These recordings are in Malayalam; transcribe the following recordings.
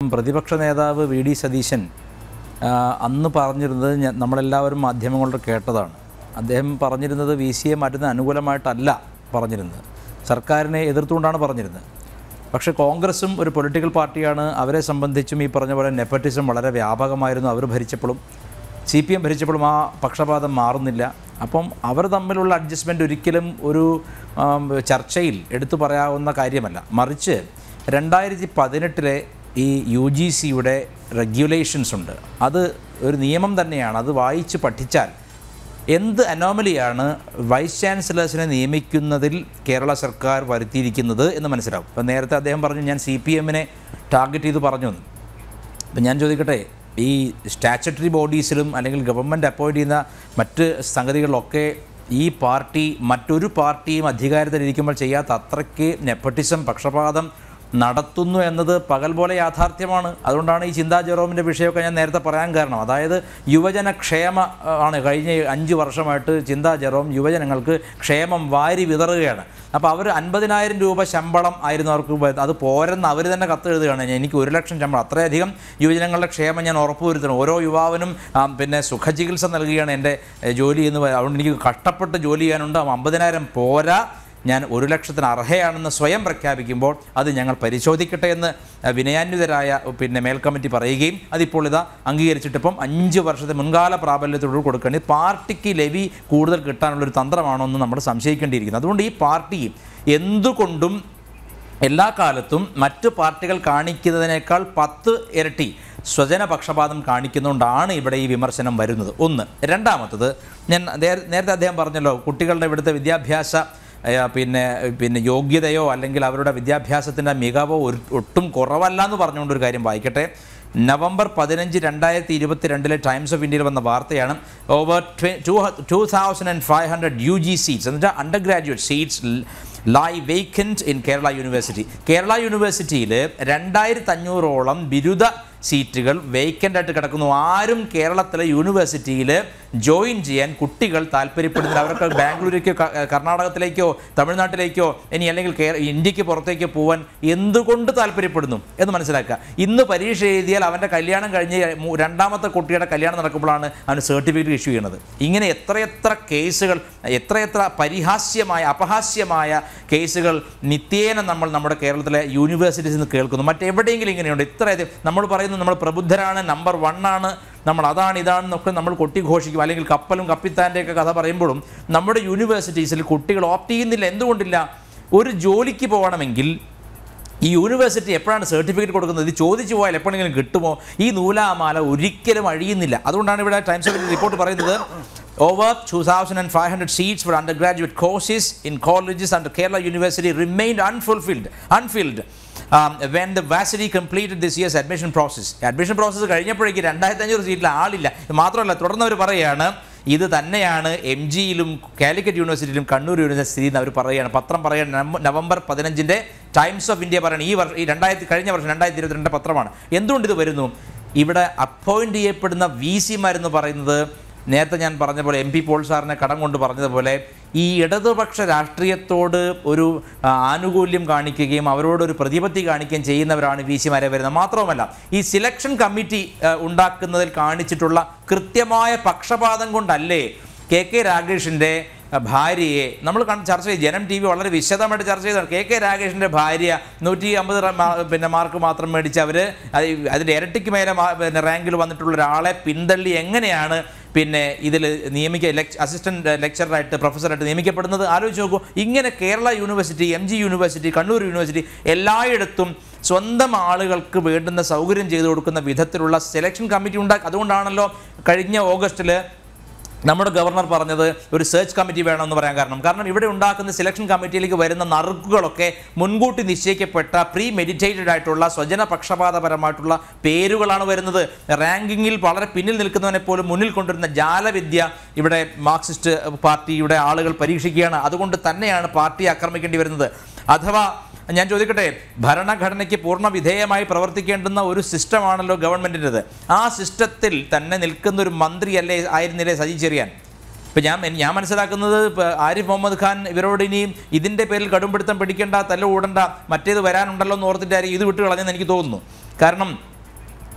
പ്രതിപക്ഷ നേതാവ് വി ഡി സതീശൻ ആ, അന്ന് പറഞ്ഞിരുന്നത് ഞ- നമ്മളെല്ലാവരും മാധ്യമങ്ങളുടെ കേട്ടതാണ് അദ്ദേഹം പറഞ്ഞിരുന്നത് വി സിയെ മാറ്റുന്ന അനുകൂലമായിട്ടല്ല പറഞ്ഞിരുന്നത് സർക്കാരിനെ എതിർത്തുകൊണ്ടാണ് പറഞ്ഞിരുന്നത് പക്ഷേ കോൺഗ്രസും ഒരു പൊളിറ്റിക്കൽ പാർട്ടിയാണ് അവരെ സംബന്ധിച്ചും ഈ പറഞ്ഞ പോലെ നെപ്പറ്റിസം വളരെ വ്യാപകമായിരുന്നു അവർ ഭരിച്ചപ്പോഴും സി പി എം ഭരിച്ചപ്പോഴും ആ പക്ഷപാതം മാറുന്നില്ല അപ്പം അവർ തമ്മിലുള്ള അഡ്ജസ്റ്റ്മെൻ്റ് ഒരിക്കലും ഒരു ആം, ചർച്ചയിൽ എടുത്തു പറയാവുന്ന കാര്യമല്ല മറിച്ച് രണ്ടായിരത്തി പതിനെട്ടിലെ ഈ യു ജി സിയുടെ റെഗുലേഷൻസ് ഉണ്ട് അത് ഒരു നിയമം തന്നെയാണ് അത് വായിച്ച് പഠിച്ചാൽ എന്ത് അനോമലിയാണ് വൈസ് ചാൻസലേഴ്സിനെ നിയമിക്കുന്നതിൽ കേരള സർക്കാർ വരുത്തിയിരിക്കുന്നത് എന്ന് മനസ്സിലാവും ഇപ്പം നേരത്തെ അദ്ദേഹം പറഞ്ഞു ഞാൻ സി പി എമ്മിനെ ടാർഗറ്റ് ചെയ്ത് പറഞ്ഞു എന്ന് അപ്പം ഞാൻ ചോദിക്കട്ടെ ഈ സ്റ്റാച്ചുട്ടറി ബോഡീസിലും അല്ലെങ്കിൽ ഗവൺമെൻറ് അപ്പോയിൻറ്റ് ചെയ്യുന്ന മറ്റ് സംഗതികളിലൊക്കെ ഈ പാർട്ടി മറ്റൊരു പാർട്ടിയും അധികാരത്തിലിരിക്കുമ്പോൾ ചെയ്യാത്ത അത്രയ്ക്ക് നെപ്പട്ടിസം പക്ഷപാതം നടത്തുന്നു എന്നത് പകൽ പോലെ യാഥാർത്ഥ്യമാണ് അതുകൊണ്ടാണ് ഈ ചിന്താ ജെറോമിൻ്റെ വിഷയമൊക്കെ ഞാൻ നേരത്തെ പറയാൻ കാരണം അതായത് യുവജന ക്ഷേമ ആ, ആണ് കഴിഞ്ഞ അഞ്ച് വർഷമായിട്ട് ചിന്താ ജെറോം യുവജനങ്ങൾക്ക് ക്ഷേമം വാരി വിതറുകയാണ് അപ്പോൾ അവർ അൻപതിനായിരം രൂപ ശമ്പളം ആയിരുന്നു അവർക്ക് വ- അത് പോരെന്ന് അവർ തന്നെ കത്ത് എഴുതുകയാണ് എനിക്ക് ഒരു ലക്ഷം ശമ്പളം അത്രയധികം യുവജനങ്ങളുടെ ക്ഷേമം ഞാൻ ഉറപ്പുവരുത്തണം ഓരോ യുവാവിനും ആ, പിന്നെ സുഖചികിത്സ നൽകുകയാണ് എൻ്റെ എ, ജോലി എന്ന് പറ- അതുകൊണ്ട് എനിക്ക് കഷ്ടപ്പെട്ട് ജോലി ചെയ്യാനുണ്ട് അമ്പതിനായിരം പോരാ ഞാൻ ഒരു ലക്ഷത്തിന് അർഹയാണെന്ന് സ്വയം പ്രഖ്യാപിക്കുമ്പോൾ അത് ഞങ്ങൾ പരിശോധിക്കട്ടെ എന്ന് അഹ്, വിനയാന്വിതരായ പിന്നെ മേൽ കമ്മിറ്റി പറയുകയും അതിപ്പോൾ ഇതാ അംഗീകരിച്ചിട്ടിപ്പം അഞ്ച് വർഷത്തെ മുൻകാല പ്രാബല്യത്തോട് കൊടുക്കേണ്ടി പാർട്ടിക്ക് ലെവി കൂടുതൽ കിട്ടാനുള്ളൊരു തന്ത്രമാണോ എന്ന് നമ്മൾ സംശയിക്കേണ്ടിയിരിക്കുന്നു അതുകൊണ്ട് ഈ പാർട്ടി എന്തുകൊണ്ടും എല്ലാ കാലത്തും മറ്റു പാർട്ടികൾ കാണിക്കുന്നതിനേക്കാൾ പത്ത് ഇരട്ടി സ്വജന പക്ഷപാതം കാണിക്കുന്നതുകൊണ്ടാണ് ഇവിടെ ഈ വിമർശനം വരുന്നത് ഒന്ന് രണ്ടാമത്തത് ഞാൻ നേര- നേരത്തെ അദ്ദേഹം പറഞ്ഞല്ലോ കുട്ടികളുടെ ഇവിടുത്തെ വിദ്യാഭ്യാസ ഏ, പിന്നെ പിന്നെ യോഗ്യതയോ അല്ലെങ്കിൽ അവരുടെ വിദ്യാഭ്യാസത്തിൻ്റെ മികവോ ഒരു ഒട്ടും കുറവല്ല എന്ന് പറഞ്ഞുകൊണ്ടൊരു കാര്യം വായിക്കട്ടെ നവംബർ പതിനഞ്ച് രണ്ടായിരത്തി ഇരുപത്തിരണ്ടിലെ ടൈംസ് ഓഫ് ഇന്ത്യയിൽ വന്ന വാർത്തയാണ് over two two thousand and five hundred U G seats എന്നുവെച്ചാൽ undergraduate seats lie vacant in Kerala university Kerala യൂണിവേഴ്സിറ്റിയിൽ രണ്ടായിരത്തി അഞ്ഞൂറോളം ബിരുദ സീറ്റുകൾ വേക്കൻ്റ് ആയിട്ട് കിടക്കുന്നു ആരും കേരളത്തിലെ യൂണിവേഴ്സിറ്റിയിൽ ജോയിൻ ചെയ്യാൻ കുട്ടികൾ താല്പര്യപ്പെടുന്നില്ല അവർക്ക് ബാംഗ്ലൂരിലേക്കോ ക- കർണാടകത്തിലേക്കോ തമിഴ്നാട്ടിലേക്കോ ഇനി അല്ലെങ്കിൽ കേ- ഇന്ത്യക്ക് പുറത്തേക്ക് പോകാൻ എന്തുകൊണ്ട് താല്പര്യപ്പെടുന്നു എന്ന് മനസ്സിലാക്കുക ഇന്ന് പരീക്ഷ എഴുതിയാൽ അവൻ്റെ കല്യാണം കഴിഞ്ഞ് മൂ- രണ്ടാമത്തെ കുട്ടിയുടെ കല്യാണം നടക്കുമ്പോഴാണ് അവന് സർട്ടിഫിക്കറ്റ് ഇഷ്യൂ ചെയ്യുന്നത് ഇങ്ങനെ എത്രയെത്ര കേസുകൾ എത്രയെത്ര പരിഹാസ്യമായ അപഹാസ്യമായ കേസുകൾ നിത്യേന നമ്മൾ നമ്മുടെ കേരളത്തിലെ യൂണിവേഴ്സിറ്റീസിൽ നിന്ന് കേൾക്കുന്നു മറ്റെവിടെയെങ്കിലും ഇങ്ങനെയുണ്ട് ഇത്രയധികം നമ്മൾ പറയുന്നു നമ്മൾ പ്രബുദ്ധരാണ് നമ്പർ വൺ ആണ് നമ്മൾ അതാണ് ഇതാണെന്നൊക്കെ നമ്മൾ കൊട്ടിഘോഷിക്കും അല്ലെങ്കിൽ കപ്പലും കപ്പിത്താൻ്റെയൊക്കെ കഥ പറയുമ്പോഴും നമ്മുടെ യൂണിവേഴ്സിറ്റീസിൽ കുട്ടികൾ ഓപ്റ്റ് ചെയ്യുന്നില്ല എന്തുകൊണ്ടില്ല ഒരു ജോലിക്ക് പോകണമെങ്കിൽ ഈ യൂണിവേഴ്സിറ്റി എപ്പോഴാണ് സർട്ടിഫിക്കറ്റ് കൊടുക്കുന്നത് ഇത് ചോദിച്ചു പോയാൽ എപ്പോഴെങ്കിലും കിട്ടുമോ ഈ നൂലാമാല ഒരിക്കലും അഴിയുന്നില്ല അതുകൊണ്ടാണ് ഇവിടെ ടൈംസ് ഓഫ് ഇന്ത്യ റിപ്പോർട്ട് പറയുന്നത് over two thousand and five hundred seats for undergraduate courses in colleges under Kerala university remained unfulfilled unfilled when the varsity completed this years admission process admission process കഴിഞ്ഞപ്പോഴേക്ക് രണ്ടായിരത്തി അഞ്ഞൂറ് സീറ്റിൽ ആളില്ല ഇത് മാത്രമല്ല തുടർന്ന് അവർ പറയുകയാണ് ഇത് തന്നെയാണ് എം ജിയിലും കാലിക്കറ്റ് യൂണിവേഴ്സിറ്റിയിലും കണ്ണൂർ യൂണിവേഴ്സിറ്റിയിൽ നിന്ന് അവർ പറയുകയാണ് പത്രം പറയുകയാണ് നവ- നവംബർ പതിനഞ്ചിൻ്റെ ടൈംസ് ഓഫ് ഇന്ത്യ പറയുന്നത് ഈ വർഷം ഈ രണ്ടായിരത്തി കഴിഞ്ഞ വർഷം രണ്ടായിരത്തി ഇരുപത്തിരണ്ട് പത്രമാണ് എന്തുകൊണ്ട് ഇത് വരുന്നു ഇവിടെ അപ്പോയിൻ്റ് ചെയ്യപ്പെടുന്ന വി സിമാരെന്ന് പറയുന്നത് നേരത്തെ ഞാൻ പറഞ്ഞ പോലെ എം പി പോൾ സാറിനെ കടം കൊണ്ട് പറഞ്ഞതുപോലെ ഈ ഇടതുപക്ഷ രാഷ്ട്രീയത്തോട് ഒരു ആ, ആനുകൂല്യം കാണിക്കുകയും അവരോടൊരു പ്രതിപത്തി കാണിക്കുകയും ചെയ്യുന്നവരാണ് വി സിമാരെ വരുന്നത് മാത്രവുമല്ല ഈ സിലക്ഷൻ കമ്മിറ്റി ആ, ഉണ്ടാക്കുന്നതിൽ കാണിച്ചിട്ടുള്ള കൃത്യമായ പക്ഷപാതം കൊണ്ടല്ലേ കെ കെ രാഗേഷിൻ്റെ ഭാര്യയെ നമ്മൾ കണ്ട് ചർച്ച ചെയ്ത് ജനം ടി വി വളരെ വിശദമായിട്ട് ചർച്ച ചെയ്തതാണ് കെ കെ രാഗേഷിൻ്റെ ഭാര്യ നൂറ്റി അമ്പത് റ- മാ- പിന്നെ മാർക്ക് മാത്രം മേടിച്ച് അവർ അതിൻ്റെ ഇരട്ടിക്ക് മേലെ മാ- പിന്നെ റാങ്കിൽ വന്നിട്ടുള്ള ഒരാളെ പിന്തള്ളി എങ്ങനെയാണ് പിന്നെ ഇതിൽ നിയമിക്ക ലെക് അസിസ്റ്റൻറ്റ് ലെക്ചറായിട്ട് പ്രൊഫസറായിട്ട് നിയമിക്കപ്പെടുന്നത് ആലോചിച്ച് നോക്കൂ ഇങ്ങനെ Kerala university M G university Kannur university എല്ലായിടത്തും സ്വന്തം ആളുകൾക്ക് വേണ്ടുന്ന സൗകര്യം ചെയ്തു കൊടുക്കുന്ന വിധത്തിലുള്ള സെലക്ഷൻ കമ്മിറ്റി ഉണ്ടാക്കി അതുകൊണ്ടാണല്ലോ കഴിഞ്ഞ ഓഗസ്റ്റിൽ നമ്മുടെ ഗവർണർ പറഞ്ഞത് ഒരു സെർച്ച് കമ്മിറ്റി വേണമെന്ന് പറയാൻ കാരണം കാരണം ഇവിടെ ഉണ്ടാക്കുന്ന സെലക്ഷൻ കമ്മിറ്റിയിലേക്ക് വരുന്ന നറുക്കുകളൊക്കെ മുൻകൂട്ടി നിശ്ചയിക്കപ്പെട്ട പ്രീ മെഡിറ്റേറ്റഡ് ആയിട്ടുള്ള സ്വജന പക്ഷപാതപരമായിട്ടുള്ള പേരുകളാണ് വരുന്നത് റാങ്കിങ്ങിൽ വളരെ പിന്നിൽ നിൽക്കുന്നവനെ പോലും മുന്നിൽ കൊണ്ടുവരുന്ന ജാലവിദ്യ ഇവിടെ മാർക്സിസ്റ്റ് പാർട്ടിയുടെ ആളുകൾ പരീക്ഷിക്കുകയാണ് അതുകൊണ്ട് തന്നെയാണ് പാർട്ടി ആക്രമിക്കേണ്ടി വരുന്നത് അഥവാ ഞാൻ ചോദിക്കട്ടെ ഭരണഘടനയ്ക്ക് പൂർണ്ണ വിധേയമായി പ്രവർത്തിക്കേണ്ടുന്ന ഒരു സിസ്റ്റമാണല്ലോ ഗവൺമെൻറ്റിൻ്റെത് ആ സിസ്റ്റത്തിൽ തന്നെ നിൽക്കുന്ന ഒരു മന്ത്രിയല്ലേ ആയിരുന്നില്ലേ സജി ചെറിയാൻ ഇപ്പം ഞാൻ എൻ- ഞാൻ മനസ്സിലാക്കുന്നത് ഇപ്പം ആരിഫ് മുഹമ്മദ് ഖാൻ ഇവരോട് ഇനിയും ഇതിൻ്റെ പേരിൽ കടുംപിടുത്തം പിടിക്കേണ്ട തല്ല ഓടണ്ട മറ്റേത് വരാനുണ്ടല്ലോ എന്ന് ഓർത്തിട്ടായിരിക്കും ഇത് വിട്ട് കളഞ്ഞെന്ന് എനിക്ക് തോന്നുന്നു കാരണം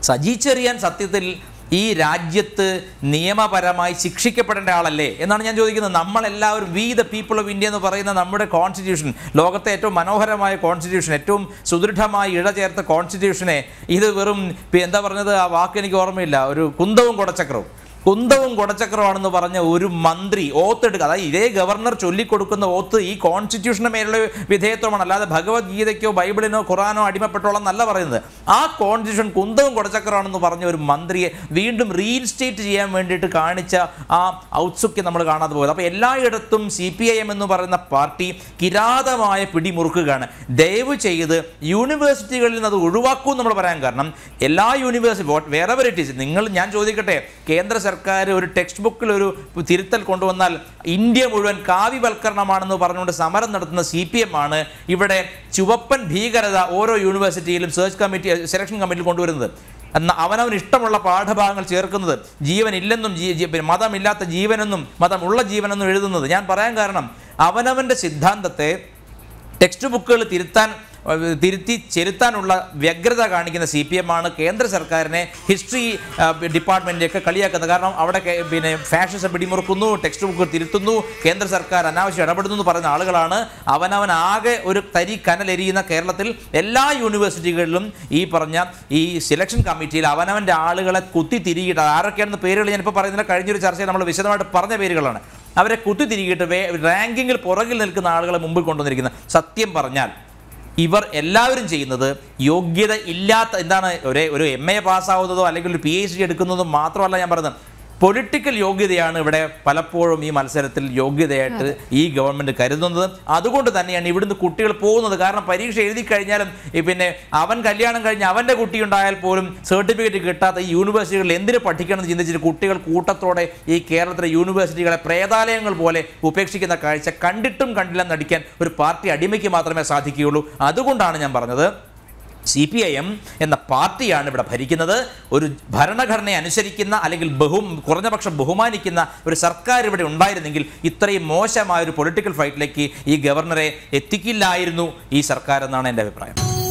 സജി ചെറിയാൻ സത്യത്തിൽ ഈ രാജ്യത്ത് നിയമപരമായി ശിക്ഷിക്കപ്പെടേണ്ട ആളല്ലേ എന്നാണ് ഞാൻ ചോദിക്കുന്നത് നമ്മളെല്ലാവരും we the people of India എന്ന് പറയുന്ന നമ്മുടെ കോൺസ്റ്റിറ്റ്യൂഷൻ ലോകത്തെ ഏറ്റവും മനോഹരമായ കോൺസ്റ്റിറ്റ്യൂഷൻ ഏറ്റവും സുദൃഢമായി ഇഴ ചേർത്ത കോൺസ്റ്റിറ്റ്യൂഷനെ ഇത് വെറും ഇപ്പൊ എന്താ പറഞ്ഞത് ആ വാക്ക് എനിക്ക് ഓർമ്മയില്ല ഒരു കുന്തവും കുടച്ചക്രവും കുന്തവും കുടച്ചക്രമാണെന്ന് പറഞ്ഞ ഒരു മന്ത്രി ഓത്ത് എടുക്കുക അതായത് ഇതേ ഗവർണർ ചൊല്ലിക്കൊടുക്കുന്ന ഓത്ത് ഈ കോൺസ്റ്റിറ്റ്യൂഷന് മേലുള്ള വിധേയത്വമാണ് അല്ലാതെ ഭഗവത്ഗീതയ്ക്കോ ബൈബിളിനോ ഖുറാനോ അടിമപ്പെട്ടോളം എന്നല്ല പറയുന്നത് ആ കോൺസ്റ്റിറ്റ്യൂഷൻ കുന്തവും കുടച്ചക്രമാണെന്ന് പറഞ്ഞ ഒരു മന്ത്രിയെ വീണ്ടും റീഇൻസ്റ്റേറ്റ് ചെയ്യാൻ വേണ്ടിയിട്ട് കാണിച്ച ആ ഔത്സുക്യം നമ്മൾ കാണാതെ പോയത് അപ്പോൾ എല്ലായിടത്തും സി പി ഐ എം എന്ന് പറയുന്ന പാർട്ടി കിരാതമായ പിടിമുറുക്കുകയാണ് ദയവ് ചെയ്ത് യൂണിവേഴ്സിറ്റികളിൽ നിന്ന് അത് ഒഴിവാക്കൂ നമ്മൾ പറയാൻ കാരണം എല്ലാ യൂണിവേഴ്സിറ്റി വേറെ വെറൈറ്റീസ് നിങ്ങൾ ഞാൻ ചോദിക്കട്ടെ കേന്ദ്ര സർക്കാർ ഒരു ടെക്സ്റ്റ് ബുക്കിൽ ഒരു തിരുത്തൽ കൊണ്ടുവന്നാൽ ഇന്ത്യ മുഴുവൻ കാവ്യവൽക്കരണമാണെന്ന് പറഞ്ഞുകൊണ്ട് സമരം നടത്തുന്ന സി പി എം ആണ് ഇവിടെ ചുവപ്പൻ ഭീകരത ഓരോ യൂണിവേഴ്സിറ്റിയിലും സെർച്ച് കമ്മിറ്റി സെലക്ഷൻ കമ്മിറ്റിയിൽ കൊണ്ടുവരുന്നത് എന്നാൽ അവനവന് ഇഷ്ടമുള്ള പാഠഭാഗങ്ങൾ ചേർക്കുന്നത് ജീവനില്ലെന്നും ജീ- ജീ- പിന്നെ മതമില്ലാത്ത ജീവനെന്നും മതമുള്ള ജീവനെന്നും എഴുതുന്നത് ഞാൻ പറയാൻ കാരണം അവനവൻ്റെ സിദ്ധാന്തത്തെ ടെക്സ്റ്റ് ബുക്കുകൾ തിരുത്താൻ ഏഹ്, തിരുത്തി ചെലുത്താനുള്ള വ്യഗ്രത കാണിക്കുന്ന സി പി എം ആണ് കേന്ദ്ര സർക്കാരിനെ ഹിസ്റ്ററി ഡിപ്പാർട്ട്മെൻറ്റിലേക്ക് കളിയാക്കുന്നത് കാരണം അവിടെ കെ- പിന്നെ ഫാഷിസം പിടിമുറുക്കുന്നു ടെക്സ്റ്റ് ബുക്ക് തിരുത്തുന്നു കേന്ദ്ര സർക്കാർ അനാവശ്യം ഇടപെടുന്നു എന്ന് പറയുന്ന ആളുകളാണ് അവനവൻ ആകെ ഒരു തരി കനലെരിയുന്ന കേരളത്തിൽ എല്ലാ യൂണിവേഴ്സിറ്റികളിലും ഈ പറഞ്ഞ ഈ സെലക്ഷൻ കമ്മിറ്റിയിൽ അവനവൻ്റെ ആളുകളെ കുത്തി തിരികിട്ട് ആരൊക്കെയാണെന്ന് പേരുകൾ ഞാനിപ്പോൾ പറയുന്നില്ല കഴിഞ്ഞൊരു ചർച്ചയിൽ നമ്മൾ വിശദമായിട്ട് പറഞ്ഞ പേരുകളാണ് അവരെ കുത്തി തിരികിട്ട് വേ റാങ്കിങ്ങിൽ പുറകിൽ നിൽക്കുന്ന ആളുകളെ മുമ്പിൽ കൊണ്ടുവന്നിരിക്കുന്നത് സത്യം പറഞ്ഞാൽ ഇവർ എല്ലാവരും ചെയ്യുന്നത് യോഗ്യത ഇല്ലാത്ത എന്താണ് ഒരു ഒരു എം എ പാസ്സാവുന്നതോ അല്ലെങ്കിൽ ഒരു പി എച്ച് ഡി എടുക്കുന്നതോ മാത്രമല്ല ഞാൻ പറയുന്നത് പൊളിറ്റിക്കൽ യോഗ്യതയാണ് ഇവിടെ പലപ്പോഴും ഈ മത്സരത്തിൽ യോഗ്യതയായിട്ട് ഈ ഗവൺമെന്റ് കരുതുന്നത് അതുകൊണ്ട് തന്നെയാണ് ഇവിടുന്ന് കുട്ടികൾ പോകുന്നത് കാരണം പരീക്ഷ എഴുതി കഴിഞ്ഞാലും ഈ പിന്നെ അവൻ കല്യാണം കഴിഞ്ഞ് അവൻ്റെ കുട്ടി ഉണ്ടായാൽ പോലും സർട്ടിഫിക്കറ്റ് കിട്ടാത്ത ഈ യൂണിവേഴ്സിറ്റികളിൽ എന്തിനു പഠിക്കണം എന്ന് ചിന്തിച്ചിട്ട് കുട്ടികൾ കൂട്ടത്തോടെ ഈ കേരളത്തിലെ യൂണിവേഴ്സിറ്റികളെ പ്രേതാലയങ്ങൾ പോലെ ഉപേക്ഷിക്കുന്ന കാഴ്ച കണ്ടിട്ടും കണ്ടില്ലെന്ന് നടിക്കാൻ ഒരു പാർട്ടി അടിമയ്ക്ക് മാത്രമേ സാധിക്കുകയുള്ളൂ അതുകൊണ്ടാണ് ഞാൻ പറഞ്ഞത് സി പി ഐ എം എന്ന പാർട്ടിയാണ് ഇവിടെ ഭരിക്കുന്നത് ഒരു ഭരണഘടനയെ അനുസരിക്കുന്ന അല്ലെങ്കിൽ ബഹു കുറഞ്ഞപക്ഷം ബഹുമാനിക്കുന്ന ഒരു സർക്കാർ ഇവിടെ ഉണ്ടായിരുന്നെങ്കിൽ ഇത്രയും മോശമായ ഒരു പൊളിറ്റിക്കൽ ഫൈറ്റിലേക്ക് ഈ ഗവർണറെ എത്തിക്കില്ലായിരുന്നു ഈ സർക്കാർ എന്നാണ് എൻ്റെ അഭിപ്രായം